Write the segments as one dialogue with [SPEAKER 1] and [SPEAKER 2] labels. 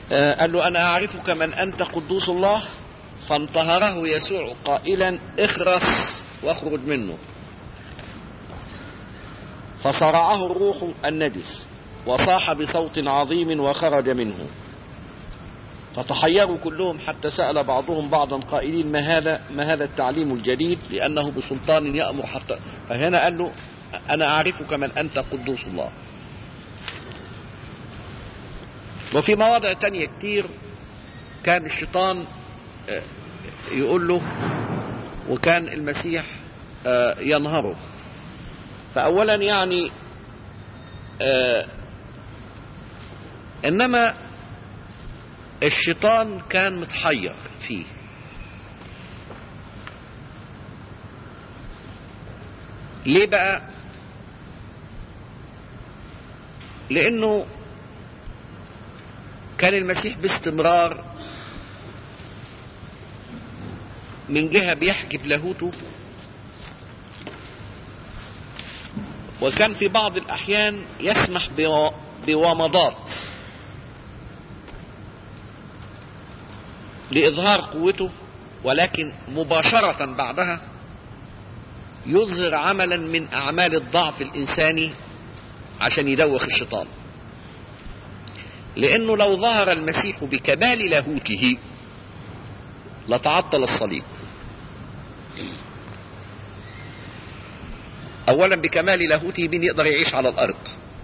[SPEAKER 1] آه، قال له أنا أعرفك من أنت قدوس الله فانتهره يسوع قائلا اخرس واخرج منه فصرعه الروح النجس وصاح بصوت عظيم وخرج منه فتحيروا كلهم حتى سأل بعضهم بعضا قائلين ما هذا ما هذا التعليم الجديد لأنه بسلطان يأمر حتى فهنا قال له أنا أعرفك من أنت قدوس الله وفي مواضع تانية كتير كان الشيطان آه، يقول له وكان المسيح آه، ينهره فأولا يعني آه، إنما الشيطان كان متحير فيه ليه بقى لانه كان المسيح باستمرار من جهة بيحجب لاهوته وكان في بعض الأحيان يسمح بو- بومضات لإظهار قوته ولكن مباشرة بعدها يظهر عملا من أعمال الضعف الإنساني عشان يدوخ الشيطان لأنه لو ظهر المسيح بكمال لاهوته لتعطل الصليب أولا بكمال لاهوته مين يقدر يعيش على الأرض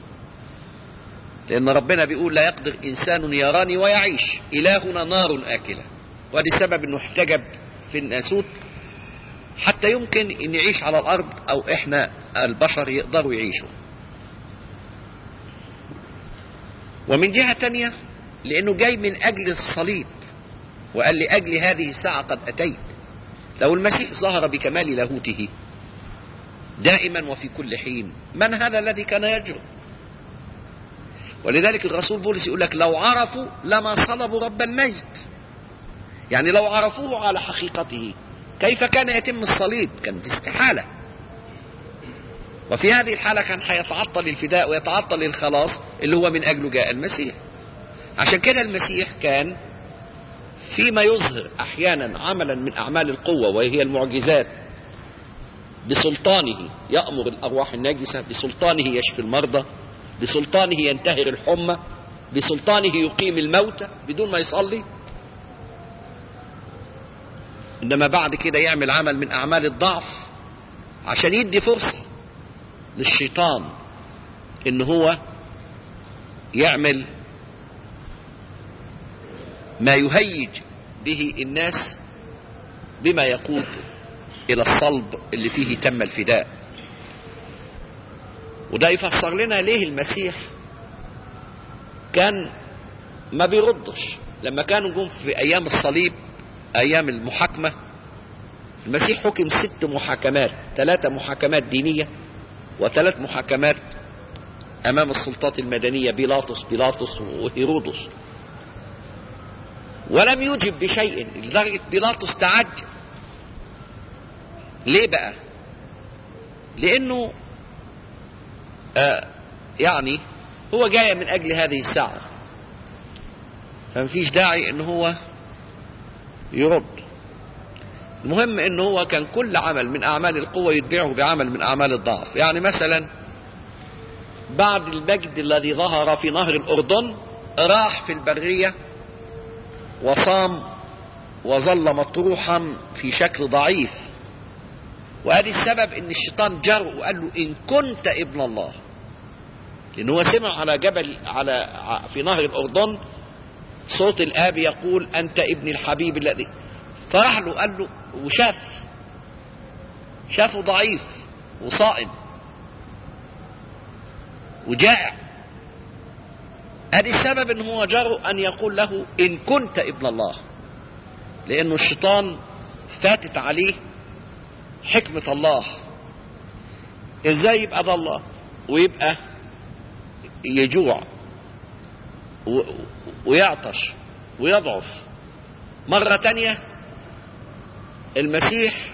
[SPEAKER 1] لأن ربنا بيقول لا يقدر إنسان يراني ويعيش إلهنا نار آكلة وادي السبب أنه احتجب في الناسوت حتى يمكن أن يعيش على الأرض أو إحنا البشر يقدروا يعيشوا ومن جهة تانية لأنه جاي من أجل الصليب وقال لأجل هذه الساعة قد أتيت لو المسيح ظهر بكمال لاهوته دائما وفي كل حين من هذا الذي كان يجرؤ ولذلك الرسول بولس يقول لك لو عرفوا لما صلبوا رب المجد يعني لو عرفوه على حقيقته كيف كان يتم الصليب كانت استحالة وفي هذه الحالة كان هيتعطل الفداء ويتعطل الخلاص اللي هو من أجله جاء المسيح عشان كده المسيح كان فيما يظهر أحيانا عملا من أعمال القوة وهي المعجزات بسلطانه يأمر الأرواح الناجسة بسلطانه يشفي المرضى بسلطانه ينتهر الحمى بسلطانه يقيم الموتى بدون ما يصلي إنما بعد كده يعمل عمل من أعمال الضعف عشان يدي فرصة للشيطان إن هو يعمل ما يهيج به الناس بما يقود إلى الصلب اللي فيه تم الفداء وده يفسر لنا ليه المسيح كان ما بيردش لما كانوا جم في أيام الصليب أيام المحاكمة المسيح حكم ست محاكمات ثلاثة محاكمات دينية وثلاث محاكمات أمام السلطات المدنية بيلاطس بيلاطس وهيرودس ولم يجب بشيء لدرجة بيلاطس تعجب ليه بقى لأنه آه يعني هو جاي من أجل هذه الساعة فمفيش داعي ان هو يرد المهم ان هو كان كل عمل من اعمال القوة يتبعه بعمل من اعمال الضعف يعني مثلا بعد المجد الذي ظهر في نهر الاردن راح في البرية وصام وظل مطروحا في شكل ضعيف وهذه السبب ان الشيطان جرؤ وقال له ان كنت ابن الله لان هو سمع على جبل على في نهر الاردن صوت الاب يقول انت ابن الحبيب الذي فراح له قال له وشاف شافه ضعيف وصائم وجائع هذه السبب ان هو جرؤ ان يقول له ان كنت ابن الله لانه الشيطان فاتت عليه حكمة الله ازاي يبقى ده الله ويبقى يجوع و... ويعطش ويضعف مرة تانية المسيح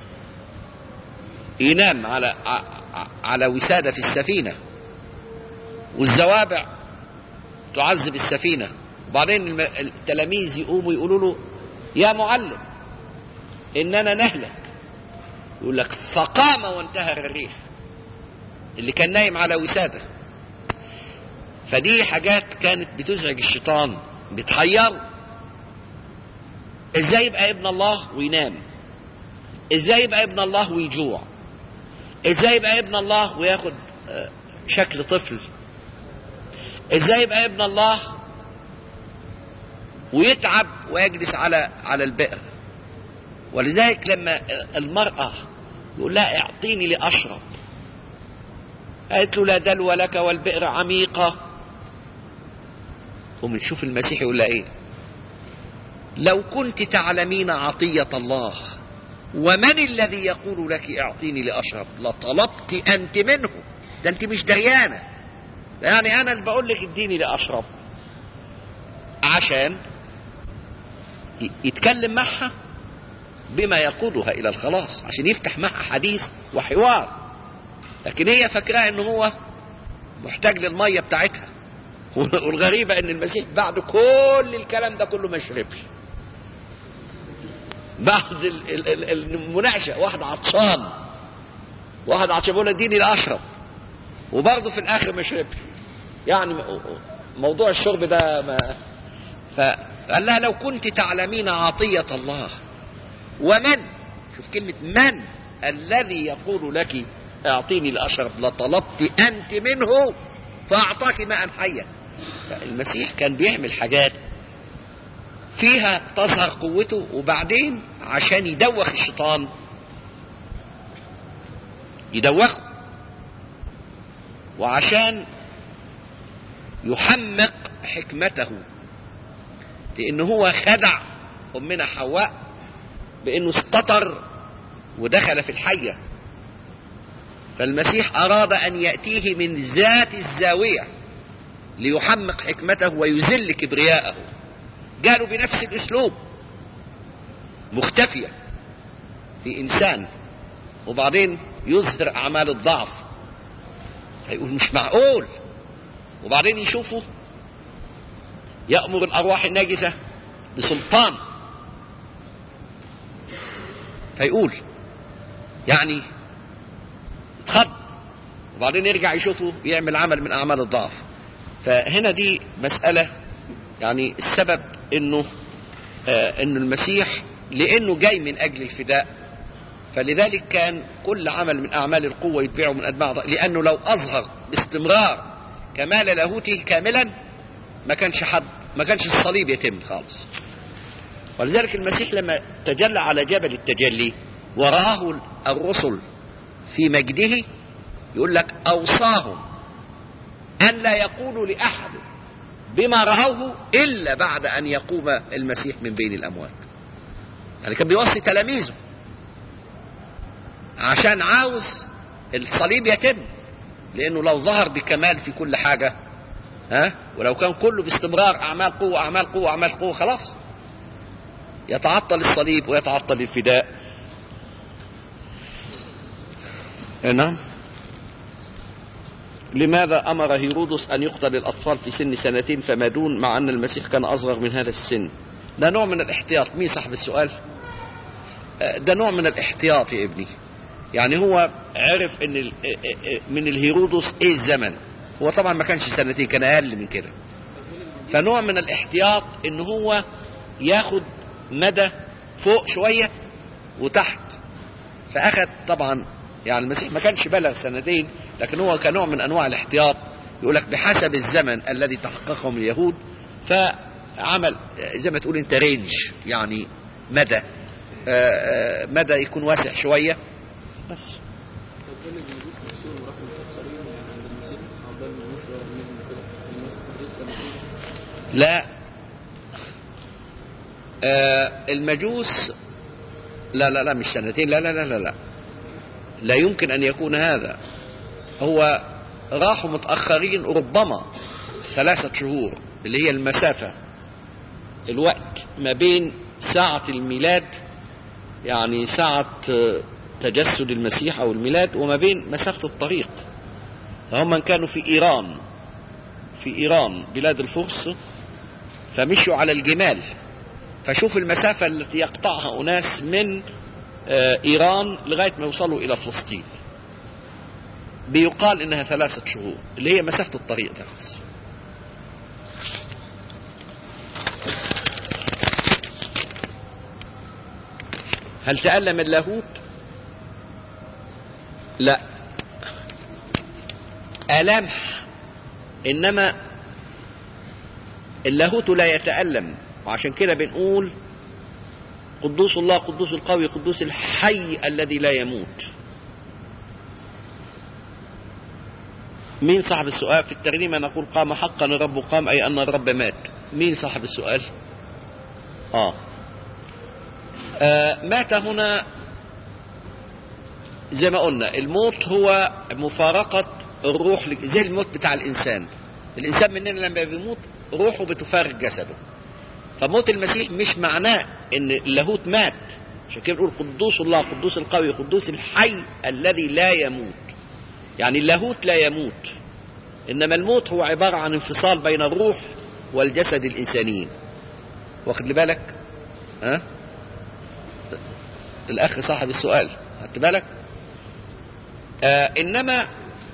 [SPEAKER 1] ينام على على وسادة في السفينة والزوابع تعذب السفينة وبعدين الم- التلاميذ يقوموا يقولوا له يا معلم اننا نهلك يقول لك فقام وانتهر الريح اللي كان نايم على وساده فدي حاجات كانت بتزعج الشيطان بتحيره ازاي يبقى ابن الله وينام ازاي يبقى ابن الله ويجوع ازاي يبقى ابن الله وياخد آه، شكل طفل ازاي يبقى ابن الله ويتعب ويجلس على على البئر ولذلك لما المرأة يقول لها اعطيني لأشرب قالت له لا دلو لك والبئر عميقة ونشوف المسيح يقول لها ايه لو كنت تعلمين عطية الله ومن الذي يقول لك اعطيني لأشرب لطلبت أنت منه ده أنت مش دريانة ده يعني أنا اللي بقول لك اديني لأشرب عشان ي- يتكلم معها بما يقودها إلى الخلاص عشان يفتح معها حديث وحوار لكن هي فاكراه ان هو محتاج للميه بتاعتها والغريبه ان المسيح بعد كل الكلام ده كله ما شربش بعد ال- ال- ال- المناقشه واحد عطشان واحد عطشان بيقول اديني لاشرب وبرضه في الاخر ما شربش يعني م- موضوع الشرب ده ما فقال لها لو كنت تعلمين عطيه الله ومن شوف كلمه من الذي يقول لك اعطيني لاشرب لطلبت انت منه فاعطاك ماء حيا المسيح كان بيعمل حاجات فيها تظهر قوته وبعدين عشان يدوخ الشيطان يدوخه وعشان يحمق حكمته لان هو خدع امنا حواء بانه استطر ودخل في الحيه فالمسيح اراد ان ياتيه من ذات الزاويه ليحمق حكمته ويذل كبرياءه قالوا بنفس الاسلوب مختفيه في انسان وبعدين يظهر اعمال الضعف فيقول مش معقول وبعدين يشوفوا يامر الارواح الناجسه بسلطان فيقول يعني خط وبعدين يرجع يشوفه يعمل عمل من اعمال الضعف فهنا دي مساله يعني السبب انه آه انه المسيح لانه جاي من اجل الفداء فلذلك كان كل عمل من اعمال القوه يتبعه من اتباع ض- لانه لو اظهر باستمرار كمال لاهوته كاملا ما كانش حد ما كانش الصليب يتم خالص ولذلك المسيح لما تجلى على جبل التجلي ورآه الرسل في مجده يقول لك أوصاهم أن لا يقولوا لأحد بما رأوه إلا بعد أن يقوم المسيح من بين الأموات يعني كان بيوصي تلاميذه عشان عاوز الصليب يتم لأنه لو ظهر بكمال في كل حاجة ها ولو كان كله باستمرار أعمال قوة أعمال قوة أعمال قوة خلاص يتعطل الصليب ويتعطل الفداء نعم لماذا أمر هيرودس أن يقتل الأطفال في سن سنتين فما دون مع أن المسيح كان أصغر من هذا السن ده نوع من الاحتياط مين صاحب السؤال آه، ده نوع من الاحتياط يا ابني يعني هو عرف ان ال- آه، آه، من الهيرودس ايه الزمن هو طبعا ما كانش سنتين كان اقل من كده فنوع من الاحتياط ان هو ياخد مدى فوق شوية وتحت فأخذ طبعا يعني المسيح ما كانش بلغ سنتين لكن هو كنوع من أنواع الاحتياط يقول لك بحسب الزمن الذي تحققهم اليهود فعمل زي ما تقول انت رينج يعني مدى آه، آه، مدى يكون واسع شوية بس
[SPEAKER 2] طب كل المجوس نفسهم راحوا متأخرين يعني عند المسيح عقبال ما يمشوا ورا النجم كده المسيح حضرتك سنتين
[SPEAKER 1] لا آه المجوس لا لا لا مش سنتين لا لا لا لا لا لا يمكن أن يكون هذا هو راحوا متأخرين ربما ثلاثة شهور اللي هي المسافة الوقت ما بين ساعة الميلاد يعني ساعة آه، تجسد المسيح أو الميلاد وما بين مسافة الطريق فهم من كانوا في إيران في إيران بلاد الفرس فمشوا على الجمال فشوف المسافة التي يقطعها أناس من آه، إيران لغاية ما يوصلوا إلى فلسطين بيقال إنها ثلاثة شهور اللي هي مسافة الطريق بس هل تألم اللاهوت؟ لا آلام إنما اللاهوت لا يتألم وعشان كده بنقول قدوس الله قدوس القوي قدوس الحي الذي لا يموت مين صاحب السؤال في الترنيمة نقول قام حقا الرب قام أي أن الرب مات مين صاحب السؤال آه, آه مات هنا زي ما قلنا الموت هو مفارقة الروح لج- زي الموت بتاع الإنسان الإنسان مننا لما بيموت روحه بتفارق جسده فموت المسيح مش معناه ان اللاهوت مات عشان كده بنقول قدوس الله قدوس القوي قدوس الحي الذي لا يموت يعني اللاهوت لا يموت انما الموت هو عباره عن انفصال بين الروح والجسد الانسانيين واخد لي بالك ها الاخ صاحب السؤال خدت بالك آه انما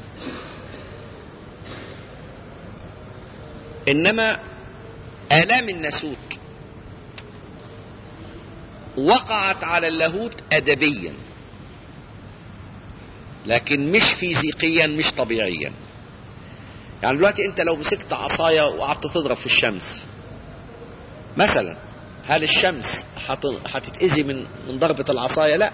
[SPEAKER 1] انما آلام الناسوت وقعت على اللاهوت أدبيا لكن مش فيزيقيا مش طبيعيا يعني دلوقتي انت لو مسكت عصاية وقعدت تضرب في الشمس مثلا هل الشمس هت- هتتأذي من من ضربة العصاية لا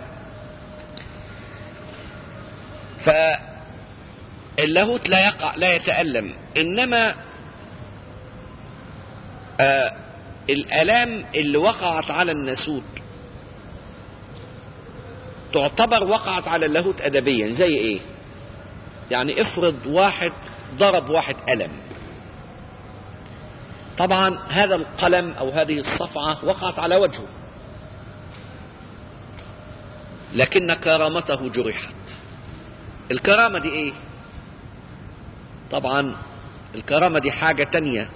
[SPEAKER 1] فاللاهوت لا يقع لا يتألم إنما آه الآلام اللي وقعت على الناسوت تعتبر وقعت على اللاهوت أدبيا زي إيه؟ يعني افرض واحد ضرب واحد ألم طبعا هذا القلم أو هذه الصفعة وقعت على وجهه لكن كرامته جرحت الكرامة دي إيه؟ طبعا الكرامة دي حاجة تانية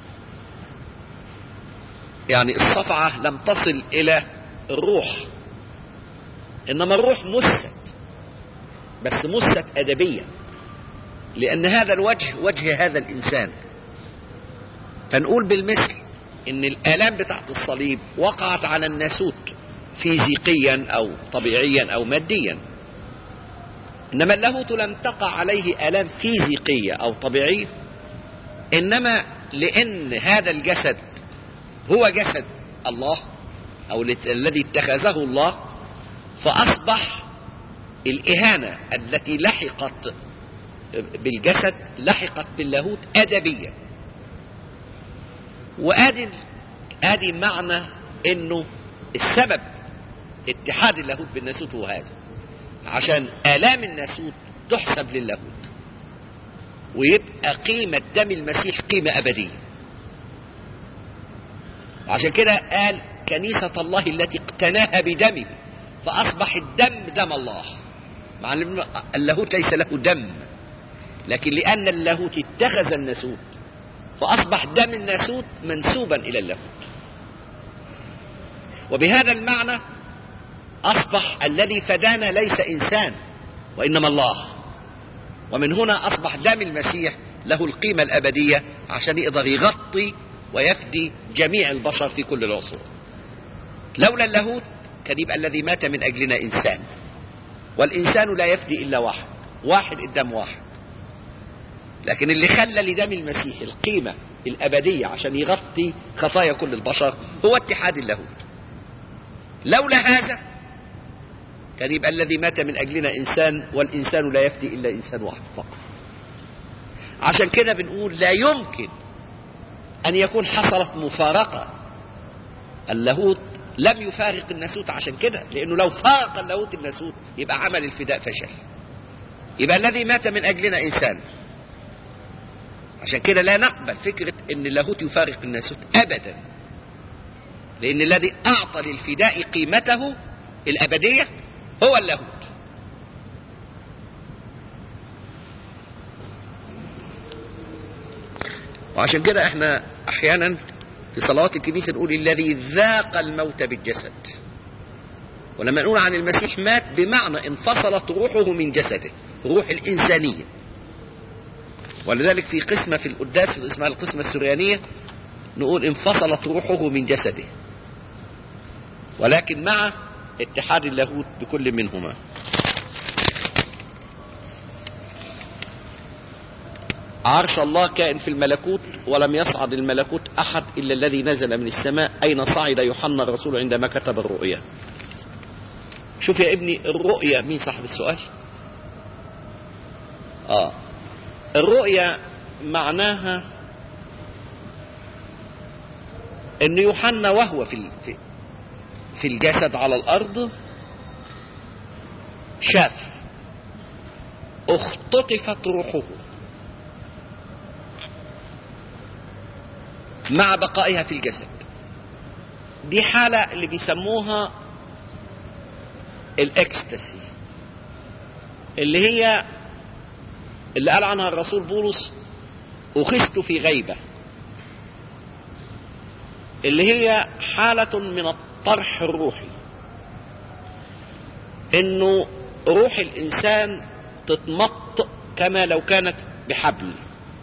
[SPEAKER 1] يعني الصفعة لم تصل إلى الروح إنما الروح مست بس مست أدبيا لأن هذا الوجه وجه هذا الإنسان فنقول بالمثل إن الآلام بتاعت الصليب وقعت على الناسوت فيزيقيا أو طبيعيا أو ماديا إنما اللاهوت لم تقع عليه آلام فيزيقية أو طبيعية إنما لأن هذا الجسد هو جسد الله أو الت- الذي اتخذه الله فأصبح الإهانة التي لحقت بالجسد لحقت باللاهوت أدبيا وآدي آدي معنى إنه السبب اتحاد اللاهوت بالناسوت هو هذا عشان آلام الناسوت تحسب للاهوت ويبقى قيمة دم المسيح قيمة أبدية عشان كده قال كنيسة الله التي اقتناها بدمه فأصبح الدم دم الله مع أن اللاهوت ليس له دم لكن لأن اللاهوت اتخذ الناسوت فأصبح دم الناسوت منسوبا إلى اللاهوت وبهذا المعنى أصبح الذي فدانا ليس إنسان وإنما الله ومن هنا أصبح دم المسيح له القيمة الأبدية عشان يقدر يغطي ويفدي جميع البشر في كل العصور لولا اللاهوت كان يبقى الذي مات من أجلنا إنسان والإنسان لا يفدي إلا واحد واحد قدام واحد لكن اللي خلى لدم المسيح القيمة الأبدية عشان يغطي خطايا كل البشر هو اتحاد اللاهوت لولا هذا كان يبقى الذي مات من أجلنا إنسان والإنسان لا يفدي إلا إنسان واحد فقط عشان كده بنقول لا يمكن أن يكون حصلت مفارقة اللاهوت لم يفارق الناسوت عشان كده لأنه لو فارق اللاهوت الناسوت يبقى عمل الفداء فشل يبقى الذي مات من أجلنا إنسان عشان كده لا نقبل فكرة أن اللاهوت يفارق الناسوت أبدا لأن الذي أعطى للفداء قيمته الأبدية هو اللاهوت وعشان كده احنا احيانا في صلوات الكنيسة نقول الذي ذاق الموت بالجسد ولما نقول عن المسيح مات بمعنى انفصلت روحه من جسده روح الإنسانية ولذلك في قسمة في القداس اسمها القسمة السريانية نقول انفصلت روحه من جسده ولكن مع اتحاد اللاهوت بكل منهما عرش الله كائن في الملكوت ولم يصعد الملكوت أحد إلا الذي نزل من السماء أين صعد يوحنا الرسول عندما كتب الرؤيا شوف يا ابني الرؤيا مين صاحب السؤال آه الرؤيا معناها ان يوحنا وهو في في في الجسد على الارض شاف اختطفت روحه مع بقائها في الجسد دي حالة اللي بيسموها الاكستاسي اللي هي اللي قال عنها الرسول بولس أخذت في غيبة اللي هي حالة من الطرح الروحي انه روح الانسان تتمط كما لو كانت بحبل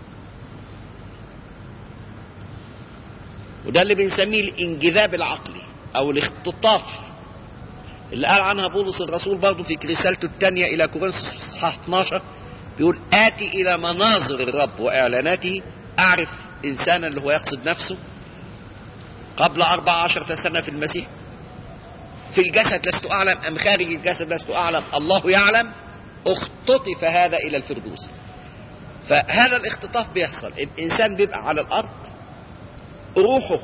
[SPEAKER 1] وده اللي بنسميه الانجذاب العقلي او الاختطاف اللي قال عنها بولس الرسول برضه في رسالته الثانية إلى كورنثوس اصحاح 12 بيقول آتي إلى مناظر الرب وإعلاناته أعرف إنسانا اللي هو يقصد نفسه قبل أربع عشرة سنة في المسيح في الجسد لست أعلم أم خارج الجسد لست أعلم الله يعلم اختطف هذا إلى الفردوس فهذا الاختطاف بيحصل الإنسان بيبقى على الأرض روحه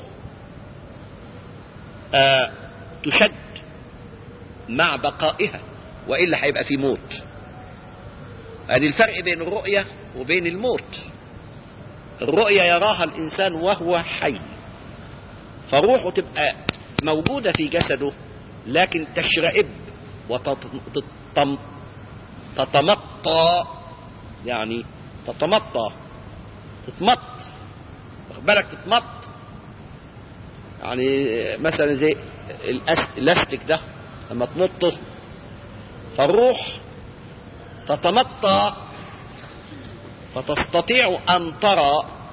[SPEAKER 1] آه تشد مع بقائها وإلا هيبقى في موت ادي الفرق بين الرؤية وبين الموت الرؤية يراها الإنسان وهو حي فروحه تبقى موجودة في جسده لكن تشرئب وتتمطى يعني تتمطى تتمط واخد بالك تتمط يعني مثلا زي الاستيك ده لما تمطه فالروح تتمطى فتستطيع أن ترى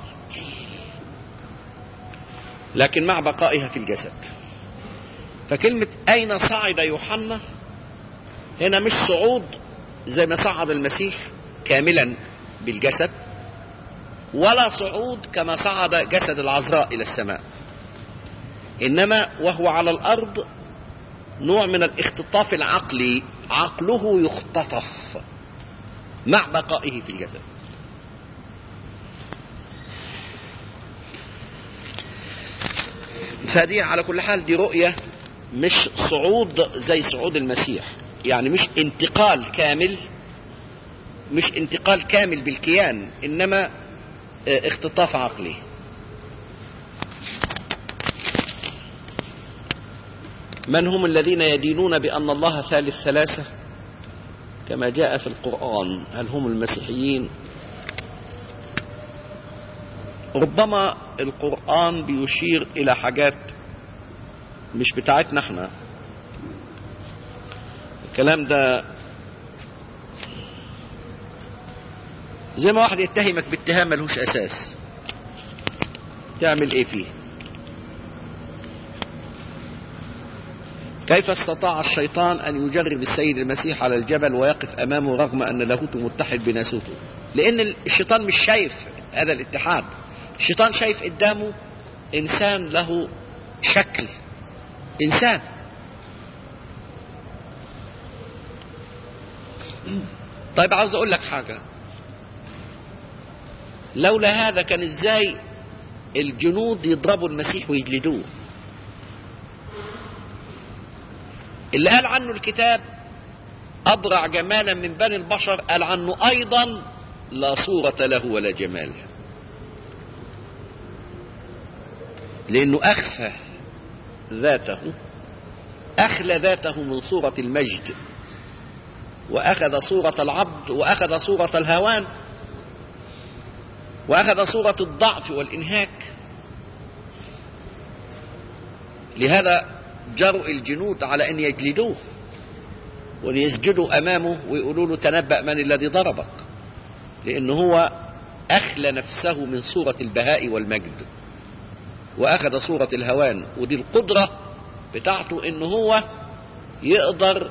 [SPEAKER 1] لكن مع بقائها في الجسد فكلمة أين صعد يوحنا هنا مش صعود زي ما صعد المسيح كاملا بالجسد ولا صعود كما صعد جسد العذراء إلى السماء إنما وهو على الأرض نوع من الاختطاف العقلي عقله يختطف مع بقائه في الجسد فدي على كل حال دي رؤية مش صعود زي صعود المسيح يعني مش انتقال كامل مش انتقال كامل بالكيان انما اختطاف عقلي من هم الذين يدينون بأن الله ثالث ثلاثة كما جاء في القرآن هل هم المسيحيين ربما القرآن بيشير إلى حاجات مش بتاعتنا احنا الكلام ده زي ما واحد يتهمك باتهام ملهوش أساس تعمل ايه فيه كيف استطاع الشيطان أن يجرب السيد المسيح على الجبل ويقف أمامه رغم أن لاهوته متحد بناسوته لأن الشيطان مش شايف هذا الاتحاد الشيطان شايف قدامه إنسان له شكل إنسان طيب عاوز أقول لك حاجة لولا هذا كان إزاي الجنود يضربوا المسيح ويجلدوه اللي قال عنه الكتاب أبرع جمالا من بني البشر قال عنه أيضا لا صورة له ولا جمال لأنه أخفى ذاته أخلى ذاته من صورة المجد وأخذ صورة العبد وأخذ صورة الهوان وأخذ صورة الضعف والإنهاك لهذا جرؤ الجنود على أن يجلدوه وأن يسجدوا أمامه ويقولوا له تنبأ من الذي ضربك لأنه هو أخلى نفسه من صورة البهاء والمجد وأخذ صورة الهوان ودي القدرة بتاعته إن هو يقدر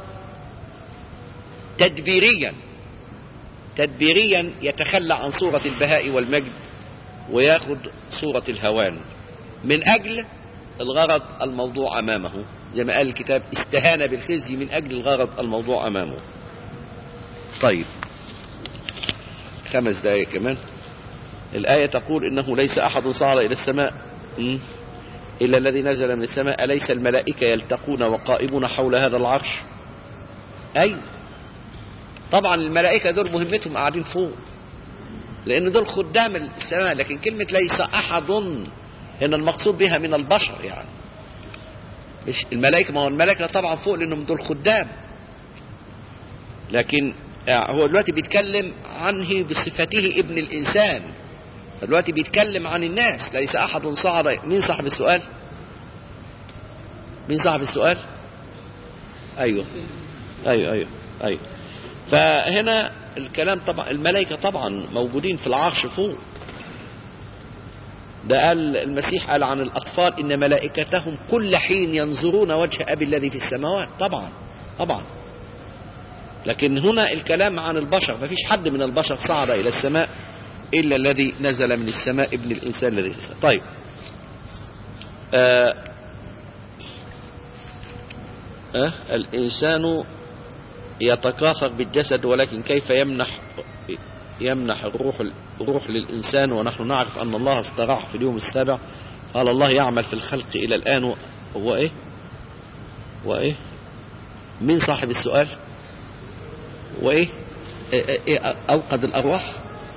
[SPEAKER 1] تدبيريا تدبيريا يتخلى عن صورة البهاء والمجد وياخد صورة الهوان من أجل الغرض الموضوع أمامه زي ما قال الكتاب استهان بالخزي من أجل الغرض الموضوع أمامه طيب خمس دقايق كمان الآية تقول إنه ليس أحد صعد إلى السماء م? إلا الذي نزل من السماء أليس الملائكة يلتقون وقائمون حول هذا العرش أي طبعا الملائكة دول مهمتهم قاعدين فوق لأن دول خدام السماء لكن كلمة ليس أحد هنا المقصود بها من البشر يعني مش الملائكة ما هو الملائكة طبعا فوق لأنهم دول خدام لكن هو دلوقتي بيتكلم عنه بصفته ابن الإنسان فدلوقتي بيتكلم عن الناس ليس أحد صعد مين صاحب السؤال مين صاحب السؤال أيوه أيوه أيوه أيوه فهنا الكلام طبعا الملائكة طبعا موجودين في العرش فوق ده قال المسيح قال عن الأطفال إن ملائكتهم كل حين ينظرون وجه أبي الذي في السماوات طبعا طبعا لكن هنا الكلام عن البشر ما فيش حد من البشر صعد إلى السماء إلا الذي نزل من السماء ابن الإنسان الذي في السماء طيب آه آه الإنسان يتكاثر بالجسد ولكن كيف يمنح يمنح الروح الروح للإنسان ونحن نعرف أن الله استراح في اليوم السابع قال الله يعمل في الخلق إلى الآن هو إيه وإيه مين صاحب السؤال وإيه إيه إيه أوقد الأرواح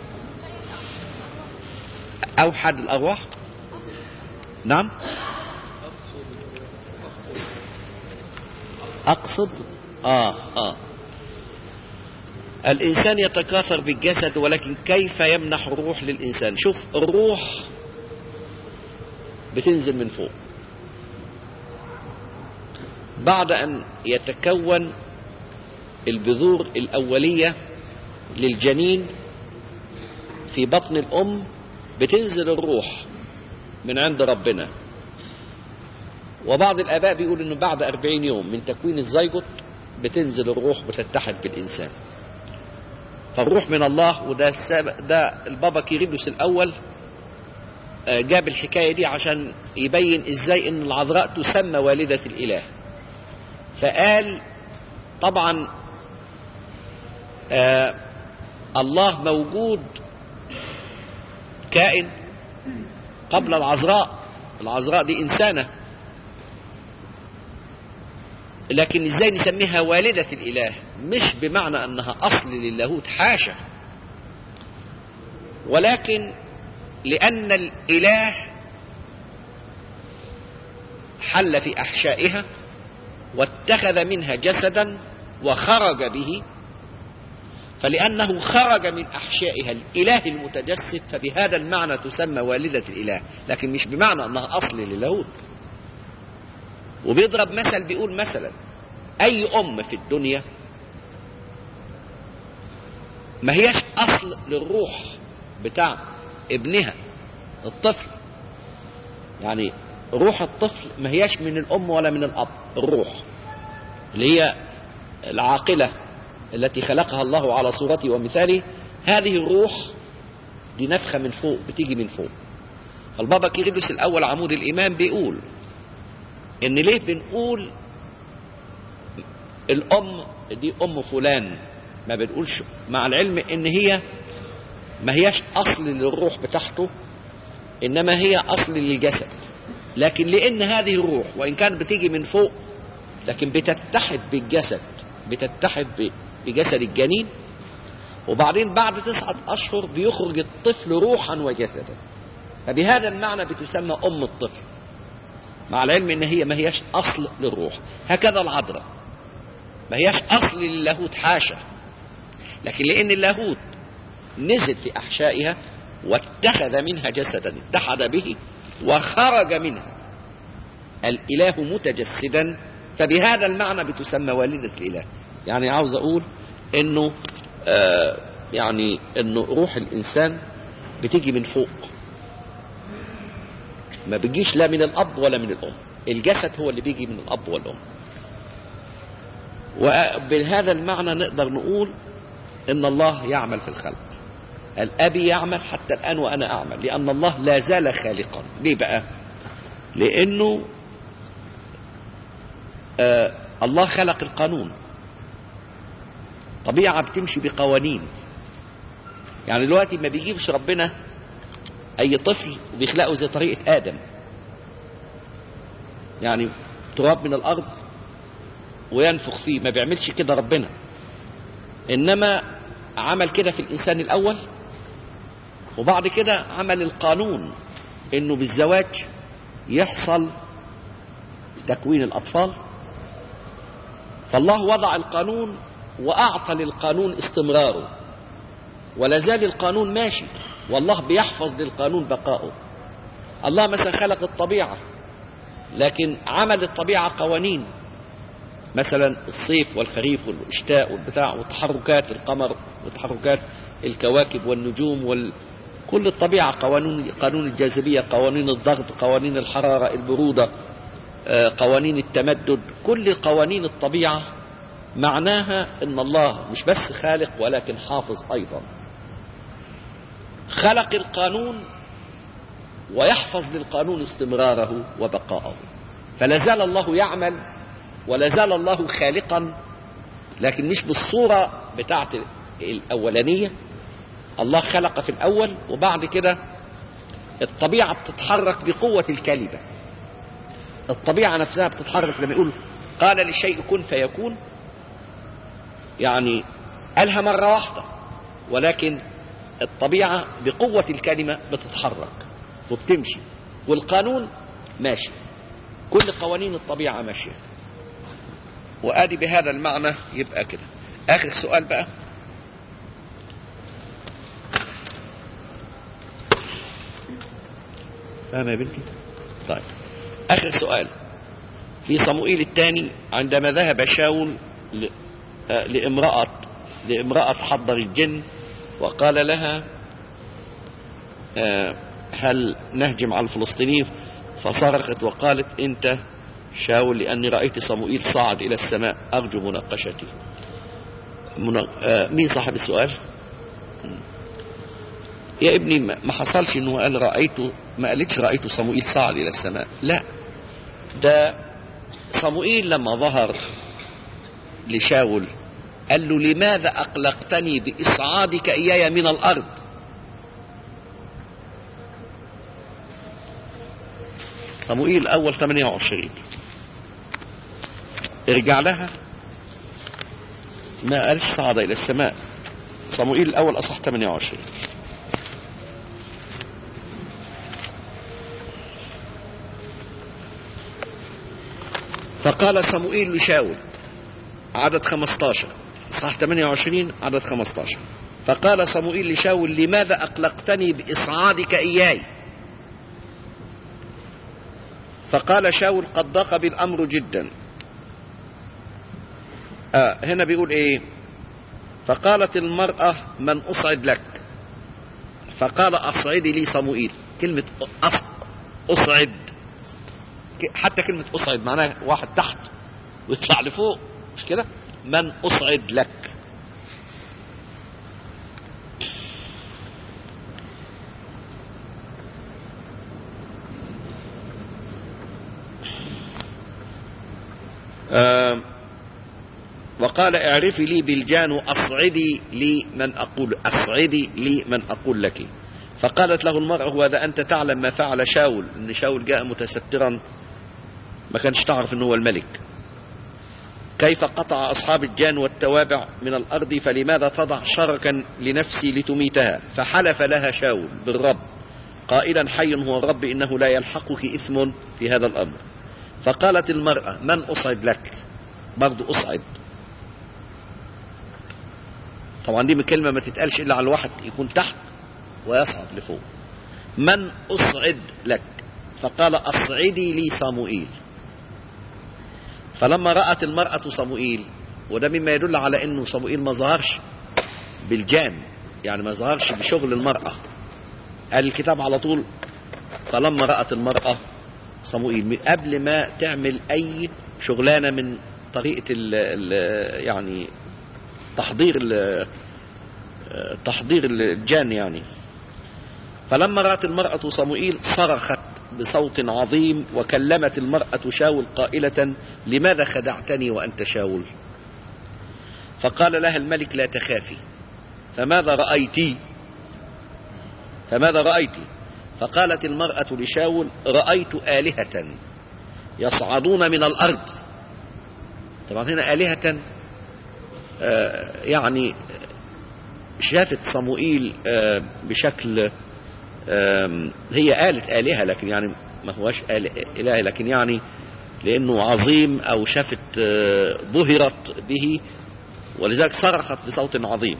[SPEAKER 1] أوحد الأرواح نعم أقصد آه آه الإنسان يتكاثر بالجسد ولكن كيف يمنح الروح للإنسان شوف الروح بتنزل من فوق بعد أن يتكون البذور الأولية للجنين في بطن الأم بتنزل الروح من عند ربنا وبعض الآباء بيقول إنه بعد أربعين يوم من تكوين الزيجوت بتنزل الروح بتتحد بالإنسان فالروح من الله وده ده البابا كيرلس الأول جاب الحكاية دي عشان يبين إزاي إن العذراء تسمى والدة الإله فقال طبعا آه الله موجود كائن قبل العذراء العذراء دي إنسانة لكن ازاي نسميها والدة الإله مش بمعنى أنها أصل للاهوت حاشا ولكن لأن الإله حل في أحشائها واتخذ منها جسدا وخرج به فلأنه خرج من أحشائها الإله المتجسد فبهذا المعنى تسمى والدة الإله لكن مش بمعنى أنها أصل للاهوت وبيضرب مثل بيقول مثلا أي أم في الدنيا ما هياش أصل للروح بتاع ابنها الطفل يعني روح الطفل ما هياش من الأم ولا من الأب الروح اللي هي العاقلة التي خلقها الله على صورته ومثاله هذه الروح دي نفخة من فوق بتيجي من فوق البابا كيرلس الأول عمود الإمام بيقول إن ليه بنقول الأم دي أم فلان ما بنقولش مع العلم إن هي ما هياش أصل للروح بتاعته إنما هي أصل للجسد لكن لأن هذه الروح وإن كانت بتيجي من فوق لكن بتتحد بالجسد بتتحد بجسد الجنين وبعدين بعد تسعة أشهر بيخرج الطفل روحا وجسدا فبهذا المعنى بتسمى أم الطفل مع العلم ان هي ما هياش اصل للروح هكذا العذراء ما هياش اصل للاهوت حاشا لكن لان اللاهوت نزل في احشائها واتخذ منها جسدا اتحد به وخرج منها الإله متجسدا فبهذا المعنى بتسمى والدة الإله يعني عاوز أقول إنه آه يعني إنه روح الإنسان بتيجي من فوق ما بتجيش لا من الأب ولا من الأم الجسد هو اللي بيجي من الأب والأم وبهذا المعنى نقدر نقول إن الله يعمل في الخلق الأبي يعمل حتى الآن وأنا أعمل لأن الله لا زال خالقا ليه بقى لأنه آه الله خلق القانون طبيعة بتمشي بقوانين يعني دلوقتي ما بيجيبش ربنا أي طفل وبيخلقه زي طريقة آدم يعني تراب من الأرض وينفخ فيه ما بيعملش كده ربنا إنما عمل كده في الإنسان الأول وبعد كده عمل القانون إنه بالزواج يحصل تكوين الأطفال فالله وضع القانون وأعطى للقانون استمراره ولا زال القانون ماشي والله بيحفظ للقانون بقائه الله مثلا خلق الطبيعة لكن عمل الطبيعة قوانين مثلا الصيف والخريف والشتاء والبتاع وتحركات القمر وتحركات الكواكب والنجوم وال... كل الطبيعة قوانين قانون الجاذبية قوانين الضغط قوانين الحرارة البرودة قوانين التمدد كل قوانين الطبيعة معناها ان الله مش بس خالق ولكن حافظ ايضا خلق القانون ويحفظ للقانون استمراره وبقاءه فلا زال الله يعمل ولا زال الله خالقا لكن مش بالصورة بتاعت الأولانية الله خلق في الأول وبعد كده الطبيعة بتتحرك بقوة الكلمة الطبيعة نفسها بتتحرك لما يقول قال للشيء كن فيكون يعني قالها مرة واحدة ولكن الطبيعة بقوة الكلمة بتتحرك وبتمشي والقانون ماشي كل قوانين الطبيعة ماشية وادي بهذا المعنى يبقى كده اخر سؤال بقى فاهم يا بنتي طيب اخر سؤال في صموئيل الثاني عندما ذهب شاول ل... آه لامرأة لامرأة حضر الجن وقال لها آه هل نهجم على الفلسطينيين فصرخت وقالت انت شاول لأني رأيت صموئيل صعد إلى السماء أرجو مناقشتي منا... آه مين صاحب السؤال يا ابني ما حصلش انه قال رأيته ما قالتش رأيت صموئيل صعد إلى السماء لا ده صموئيل لما ظهر لشاول قال له لماذا أقلقتني بإصعادك إياي من الأرض صموئيل أول 28 ارجع لها ما قالش صعد إلى السماء صموئيل الأول أصح 28 فقال صموئيل لشاول عدد 15 صح 28 عدد 15 فقال صموئيل لشاول لماذا أقلقتني بإصعادك إياي فقال شاول قد ضاق بالأمر جدا آه هنا بيقول ايه فقالت المرأة من أصعد لك فقال أصعدي لي صموئيل كلمة أص... أصعد حتى كلمة أصعد معناها واحد تحت ويطلع لفوق مش كده من أصعد لك آه وقال اعرفي لي بالجان أصعدي لي من أقول أصعدي لي من أقول لك فقالت له المرأة هو ذا أنت تعلم ما فعل شاول إن شاول جاء متسترا ما كانش تعرف إنه هو الملك كيف قطع أصحاب الجان والتوابع من الأرض فلماذا تضع شركا لنفسي لتميتها فحلف لها شاول بالرب قائلا حي هو الرب إنه لا يلحقك إثم في هذا الأمر فقالت المرأة من أصعد لك برضو أصعد طبعا دي كلمة ما تتقالش إلا على الواحد يكون تحت ويصعد لفوق من أصعد لك فقال أصعدي لي صموئيل فلما رأت المرأة صموئيل وده مما يدل على انه صموئيل ما ظهرش بالجان يعني ما ظهرش بشغل المرأة قال الكتاب على طول فلما رأت المرأة صموئيل من قبل ما تعمل أي شغلانة من طريقة ال ال يعني تحضير ال تحضير الجان يعني فلما رأت المرأة صموئيل صرخت بصوت عظيم وكلمت المرأة شاول قائلة لماذا خدعتني وأنت شاول فقال لها الملك لا تخافي فماذا رأيتي فماذا رأيت فقالت المرأة لشاول رأيت آلهة يصعدون من الأرض طبعا هنا آلهة آه يعني شافت صموئيل آه بشكل آه هي قالت آلهة لكن يعني ما هوش إله لكن يعني لأنه عظيم أو شافت بهرت به ولذلك صرخت بصوت عظيم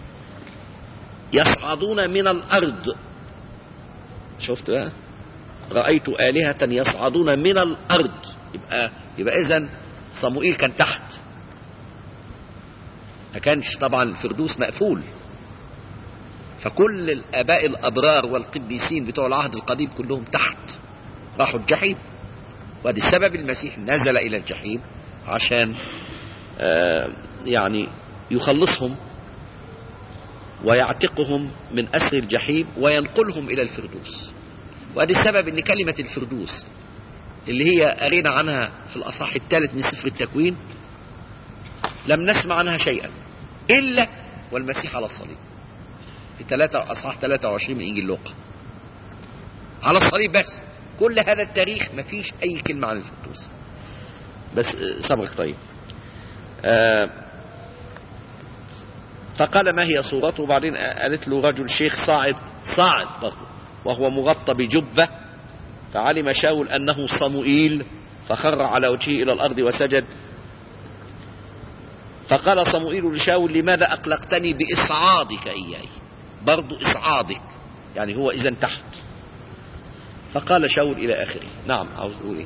[SPEAKER 1] يصعدون من الأرض شفت بقى رأيت آلهة يصعدون من الأرض يبقى يبقى إذا صموئيل كان تحت ما كانش طبعا الفردوس مقفول فكل الآباء الأبرار والقديسين بتوع العهد القديم كلهم تحت راحوا الجحيم وادي السبب المسيح نزل إلى الجحيم عشان آه يعني يخلصهم ويعتقهم من أسر الجحيم وينقلهم إلى الفردوس وهذا السبب أن كلمة الفردوس اللي هي قرينا عنها في الأصح الثالث من سفر التكوين لم نسمع عنها شيئا إلا والمسيح على الصليب في ثلاثة أصحاح 23 من إنجيل لوقا على الصليب بس كل هذا التاريخ ما فيش أي كلمة عن الفردوس بس سبق طيب آه فقال ما هي صورته وبعدين قالت له رجل شيخ صاعد صاعد برضه وهو مغطى بجبة فعلم شاول أنه صموئيل فخر على وجهه إلى الأرض وسجد فقال صموئيل لشاول لماذا أقلقتني بإصعادك إياي برضو إصعادك يعني هو إذا تحت فقال شاول إلى آخره نعم عاوز أقول إيه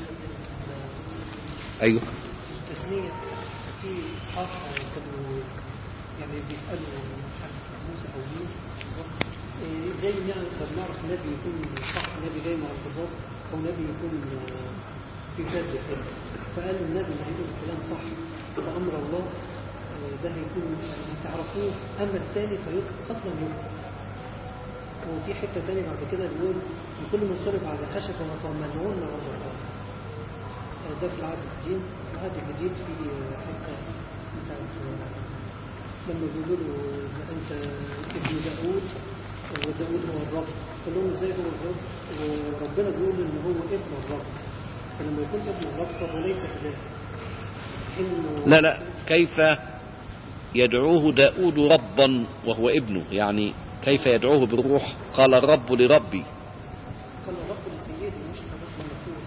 [SPEAKER 1] أيوه
[SPEAKER 3] التسمية في إسحاق كانوا يعني بيسألوا مش عارف موسى أو مين إيه زي يعني طب نعرف نبي يكون صح نبي جاي مع الكبار أو نبي يكون آه، في جد كده فقال النبي اللي هيقول الكلام صح بأمر الله آه، ده هيكون يعني تعرفوه أما الثاني فيقتل قتلا يقتل وفي حتة تانية بعد كده بيقول لكل من صلب على خشب وتمنعون من رب الله آه، ده في العهد القديم في العهد الجديد في آه، حتة بتاعت آه، لما بيقولوا له ده انت ابن داوود وداوود هو الرب قال لهم ازاي هو الرب وربنا بيقول ان هو ابن الرب فلما يكون ابن الرب فهو ليس اله انه
[SPEAKER 1] لا لا كيف يدعوه داود ربا وهو ابنه يعني كيف يدعوه بالروح قال الرب لربي
[SPEAKER 3] قال الرب لسيدي مش الرب المفتوح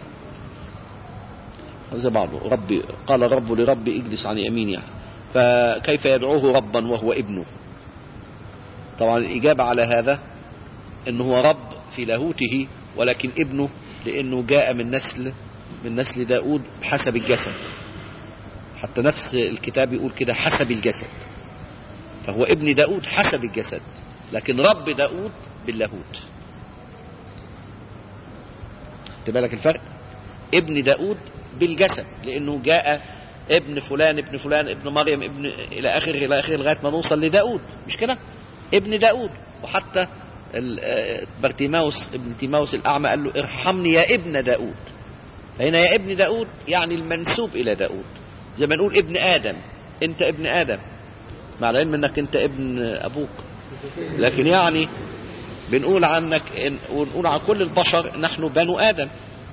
[SPEAKER 1] هذا بعضه ربي قال الرب لربي اجلس عن يميني فكيف يدعوه ربا وهو ابنه طبعا الإجابة على هذا أنه هو رب في لاهوته ولكن ابنه لأنه جاء من نسل من نسل داود حسب الجسد حتى نفس الكتاب يقول كده حسب الجسد فهو ابن داود حسب الجسد لكن رب داود باللاهوت خدت بالك الفرق ابن داود بالجسد لانه جاء ابن فلان ابن فلان ابن مريم ابن الى اخره الى اخره لغايه ما نوصل لداود مش كده ابن داود وحتى ال- آه، برتيماوس ابن تيماوس الاعمى قال له ارحمني يا ابن داود فهنا يا ابن داود يعني المنسوب الى داود زي ما نقول ابن ادم انت ابن ادم مع العلم انك انت ابن ابوك لكن يعني بنقول عنك إن- ونقول عن كل البشر نحن بنو ادم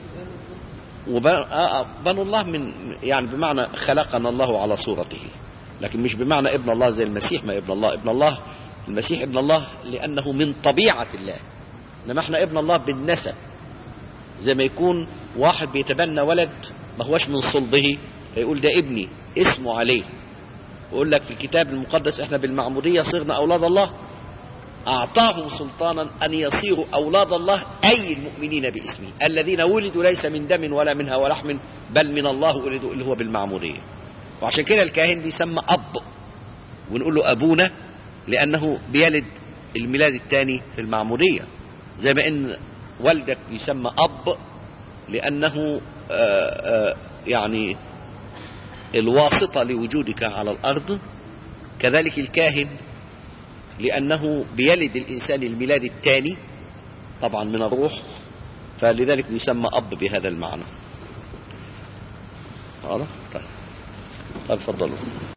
[SPEAKER 1] وبنو الله من يعني بمعنى خلقنا الله على صورته لكن مش بمعنى ابن الله زي المسيح ما ابن الله ابن الله المسيح ابن الله لأنه من طبيعة الله إنما احنا ابن الله بالنسب زي ما يكون واحد بيتبنى ولد ما هوش من صلبه فيقول ده ابني اسمه عليه ويقول لك في الكتاب المقدس احنا بالمعمودية صرنا أولاد الله أعطاهم سلطانا أن يصيروا أولاد الله أي المؤمنين باسمه الذين ولدوا ليس من دم ولا من هوى لحم بل من الله ولدوا اللي هو بالمعمودية وعشان كده الكاهن بيسمى أب ونقول له أبونا لأنه بيلد الميلاد الثاني في المعمودية زي ما إن والدك يسمى أب لأنه آآ آآ يعني الواسطة لوجودك على الأرض كذلك الكاهن لأنه بيلد الإنسان الميلاد الثاني طبعا من الروح فلذلك يسمى أب بهذا المعنى واضح؟ طيب طيب تفضلوا